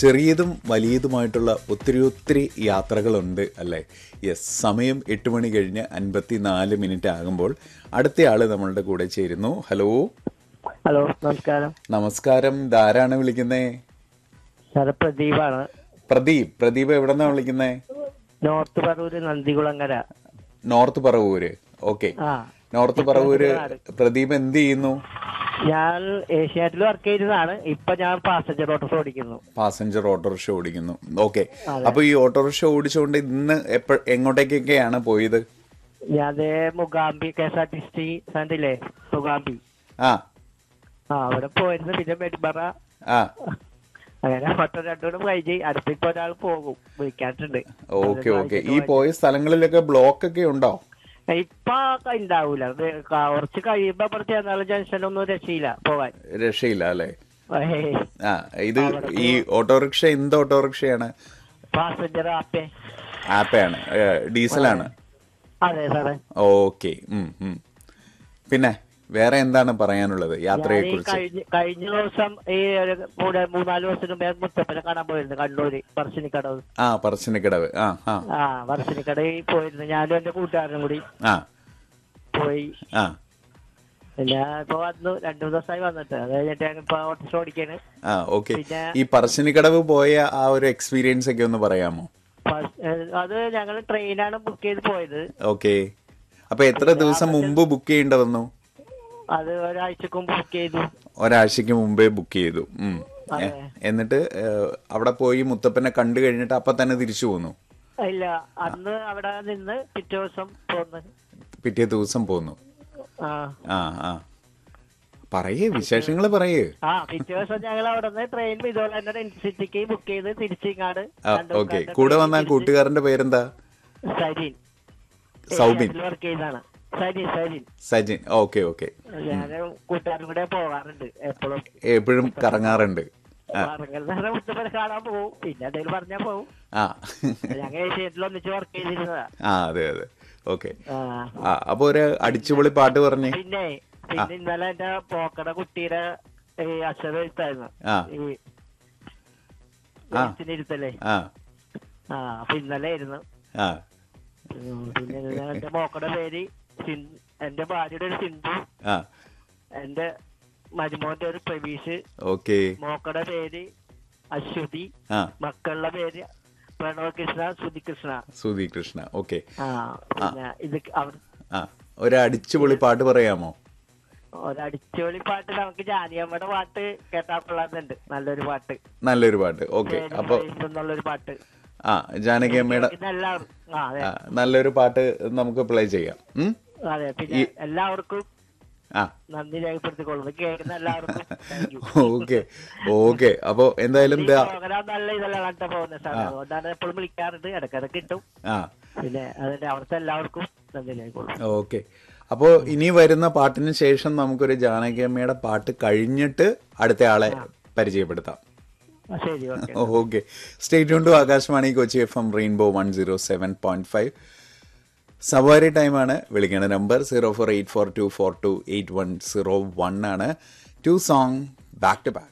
ചെറിയതും വലിയതുമായിട്ടുള്ള ഒത്തിരി ഒത്തിരി യാത്രകളുണ്ട് അല്ലേ യെസ് സമയം എട്ട് മണി കഴിഞ്ഞ് അൻപത്തി നാല് മിനിറ്റ് ആകുമ്പോൾ അടുത്തയാള് നമ്മളുടെ കൂടെ ചേരുന്നു ഹലോ ഹലോ നമസ്കാരം നമസ്കാരം ധാരാണ് വിളിക്കുന്നേ സാറ് പ്രദീപാണ് പ്രദീപ് പ്രദീപ് എവിടെന്നാ വിളിക്കുന്നേ north Paravur Nandikulangara north Paravur okay ആ നോർത്ത് പറവൂര് പ്രദീപ് എന്ത് ചെയ്യുന്നു ഞാൻ ഏഷ്യാറ്റിൽ വർക്ക് ചെയ്യുന്നതാണ് ഇപ്പൊ ഞാൻ പാസഞ്ചർ ഓട്ടോസ് ഓടിക്കുന്നു പാസഞ്ചർ ഓട്ടോറിക്ഷ ഓടിക്കുന്നു ഓക്കെ അപ്പൊ ഈ ഓട്ടോറിക്ഷ ഓടിച്ചുകൊണ്ട് ഇന്ന് എപ്പ എങ്ങോട്ടേക്കൊക്കെയാണ് പോയത് ഞാൻ അതേ Mugambi K S R T C കണ്ടില്ലേ മുഗാംബി ആ ആ അവിടെ പോയിരുന്നു പിന്നെ മെഡിബറ ആ അങ്ങനെ മൊത്തം രണ്ടുകൂടെ കഴിഞ്ഞ് അടുത്തിപ്പോ ഒരാൾ പോകും വിളിക്കാട്ടുണ്ട് ഓക്കെ ഓക്കെ ഈ പോയ സ്ഥലങ്ങളിലൊക്കെ ബ്ലോക്ക് ഒക്കെ ഉണ്ടോ ഇപ്പൊ ഉണ്ടാവൂല അത് ക- കുറച്ച് കഴിയുമ്പോ അപ്പുറത്ത് ചെന്നാലും ജംഗ്ഷനൊന്നും രക്ഷയില്ല പോവാൻ രക്ഷയില്ല അല്ലേ ഏയ്. ആ ഇത് ഈ ഓട്ടോറിക്ഷ എന്ത് ഓട്ടോറിക്ഷയാണ് പാസഞ്ചർ ആപ്പേ ആപ്പയാണ് ഏ, ഡീസലാണ് അതെ സാറേ ഓക്കെ പിന്നെ വേറെ എന്താണ് പറയാനുള്ളത് യാത്രയെ ഞാൻ ഈ കുറിച്ച് കഴിഞ്ഞ കഴിഞ്ഞ ദിവസം ഈ ഒരു മൂന്ന് മൂന്നാല് ദിവസത്തിന് മുമ്പേ മുത്തപ്പനെ കാണാൻ പോയിരുന്നു കണ്ണൂര് പറശ്ശിനിക്കടവ് ആ പറശ്ശിനിക്കടവ് ആ ആ ആ പറശ്ശിനിക്കടവിൽ പോയിരുന്നു ഞാനും എന്റെ കൂട്ടുകാരനും കൂടി ആ പോയി ആ പിന്നെ ഇപ്പൊ വന്നു രണ്ടു ദിവസമായി വന്നിട്ട് അത് കഴിഞ്ഞിട്ട് ഞാൻ ഇപ്പൊ ഓട്ടോസ് ഓടിക്കാണ് ആ ഓക്കെ പിന്നെ ഈ പറശ്ശിനിക്കടവ് പോയ ആ ഒരു എക്സ്പീരിയൻസ് ഒക്കെ ഒന്ന് പറയാമോ ഫസ്റ്റ്- ഏഹ് അത് ഞങ്ങൾ ട്രെയിനാണ് ബുക്ക് ചെയ്ത് പോയത് ഓക്കെ അപ്പൊ എത്ര ദിവസം മുമ്പ് ബുക്ക് ചെയ്യേണ്ടി വന്നു അത് ഒരാഴ്ചക്ക് മുമ്പ് ബുക്ക് ചെയ്തു ഒരാഴ്ചക്ക് മുമ്പേ ബുക്ക് ചെയ്തു ഉം. അതെ. എ- എന്നിട്ട് ഏ, അവിടെ പോയി മുത്തപ്പനെ കണ്ടു കഴിഞ്ഞിട്ട് അപ്പൊ തന്നെ തിരിച്ചു പോന്നു ഇല്ല അന്ന് അവിടെ നിന്ന് പിറ്റേ ദിവസം പോന്ന് പിറ്റേ ദിവസം പോന്നു ആ ആ ആ പറയേ വിശേഷങ്ങൾ പറയേ ആ പിറ്റേ ദിവസം ഞങ്ങൾ അവിടെ നിന്ന് ട്രെയിൻ ഇതുപോലെ തന്നെ ഡെൻസിറ്റിക്ക് ബുക്ക് ചെയ്ത് തിരിച്ചിങ്ങാട് ഓക്കെ കൂടെ വന്ന ആ കൂട്ടുകാരന്റെ പേരെന്താ സരിൻ സൗബിൻ വർക്ക് ചെയ്താണ് സരിൻ സരിൻ സജിൻ ഓക്കെ ഓക്കെ ഞാൻ കൂട്ടുകാരും കൂടെ പോകാറുണ്ട് എപ്പോഴും എപ്പോഴും കറങ്ങാറുണ്ട് പറഞ്ഞ മുത്തപ്പനെ കാണാൻ പോകും പിന്നെ എന്തെങ്കിലും പറഞ്ഞാ പോകും ആ ഞങ്ങൾ ഏഷ്യാറ്റിൽ ഒന്നിച്ച് വർക്ക് ചെയ്തിരുന്നതാ ആ അതെ അതെ ഓക്കെ ആ. ആ അപ്പൊ ഒരു അടിച്ചുപൊളി പാട്ട് പറഞ്ഞേ പിന്നെ പിന്നെ ഇന്നലെ എന്റെ പോക്കട കുട്ടിയുടെ ഈ അക്ഷര എഴുത്തായിരുന്നു ആ. ഈ ആ. ഇരുത്തല്ലേ ആ ആ അപ്പൊ ഇന്നലെ ആയിരുന്നു ആ ഉം, പിന്നെ ഇന്നലെ എന്റെ മോക്കടെ പേര് സിൻ- എന്റെ ഭാര്യയുടെ ഒരു സിന്ധു ആ എന്റെ മരുമോന്റെ ഒരു പ്രവീഷ് ഓക്കെ മോക്കടെ പേര് അശ്വതി ആ മക്കളുടെ പേര് പ്രണവ് കൃഷ്ണ സുധി കൃഷ്ണ സുധി കൃഷ്ണ ഓക്കെ ആ പിന്നെ ഇത് അവർ ആ ഒരു അടിച്ചുപൊളി പാട്ട് പറയാമോ ഒരടിച്ചോളി പാട്ട് നമുക്ക് ജാനിയമ്മയുടെ പാട്ട് കേട്ടാ കൊള്ളാറുണ്ട് നല്ലൊരു പാട്ട് നല്ലൊരു പാട്ട് ഓക്കെ അപ്പൊ എന്നുള്ളൊരു പാട്ട് ആ ജാനകി അമ്മയുടെ കേൾക്കുന്ന എല്ലാവരും ആ അതെ ആ, നല്ലൊരു പാട്ട് നമുക്ക് പ്ലേ ചെയ്യാം ഉം? അതെ പിന്നെ എല്ലാവർക്കും ആ നന്ദി രേഖപ്പെടുത്തിക്കൊള്ളുന്നു കേൾക്കുന്ന എല്ലാവർക്കും താങ്ക് യു ഓക്കെ ഓക്കെ അപ്പൊ എന്തായാലും ദാ- പ്രോഗ്രാം നല്ല ഇതെല്ലാം കണ്ട പോകുന്നത് സാർ അതുകൊണ്ടാണ് എപ്പോഴും വിളിക്കാറുണ്ട് ഇടയ്ക്കിടയ്ക്ക് കിട്ടും ആ പിന്നെ അതിന്റെ അവിടുത്തെ എല്ലാവർക്കും നന്ദി രേഖപ്പെടും ഓക്കെ അപ്പോ ഇനി വരുന്ന പാട്ടിന് ശേഷം നമുക്കൊരു ജാനകി അമ്മയുടെ പാട്ട് കഴിഞ്ഞിട്ട് അടുത്ത ആളെ പരിചയപ്പെടുത്താം ശരി okay okay straight to Akashvani Kochi F M Rainbow one zero seven point five സവാരി ടൈമാണ് വിളിക്കേണ്ട number zero four eight four two four two eight one zero one ആണ് two song back to back